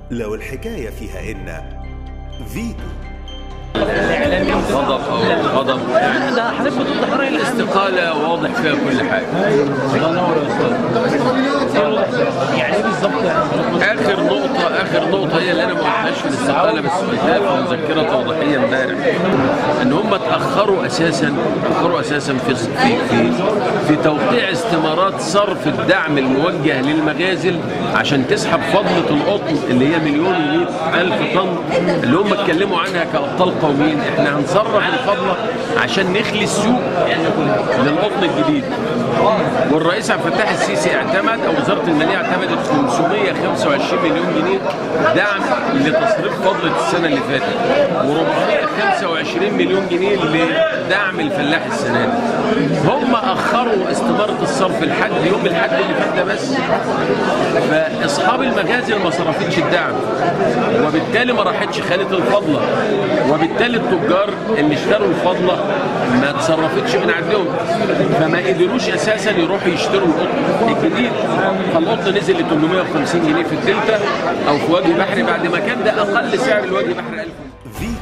لو الحكاية فيها إن فيتو غضب او غضب يعني ده حضرتك ضد حرائق العام الاستقالة واضح فيها كل حاجة الله ينور يا استاذ يعني ايه بالظبط يعني آخر نقطة آخر نقطة هي اللي أنا ما قلتهاش في الاستقالة بس قلتها في مذكرة توضيحية امبارح إن هم اتأخروا أساسا اتأخروا أساسا في في في, في توقيع استمارات صرف الدعم الموجه للمغازل عشان تسحب فضلة القطن اللي هي مليون ومئة ألف طن اللي هم اتكلموا عنها كأبطال قوميين إحنا هنصرف الفضلة عشان نخلي السوق للقطن الجديد والرئيس عبد الفتاح السيسي اعتمد او وزاره الماليه اعتمدت 525 مليون جنيه دعم لتصريف فضله السنه اللي فاتت و425 مليون جنيه لدعم الفلاح السنه دي هم اخروا استماره الصرف لحد يوم الاحد اللي فات ده بس فاصحاب المخازن ما صرفتش الدعم وبالتالي ما راحتش خالد الفضله وبالتالي التجار اللي اشتروا الفضله ما تصرفتش من عندهم فما قدروش اساسا يروحوا يشتروا القطن الجديد فالقطن نزل ل 850 جنيه في الدلتا او في وجه بحري بعد ما كان ده اقل سعر الوجه بحري 1000 فيتو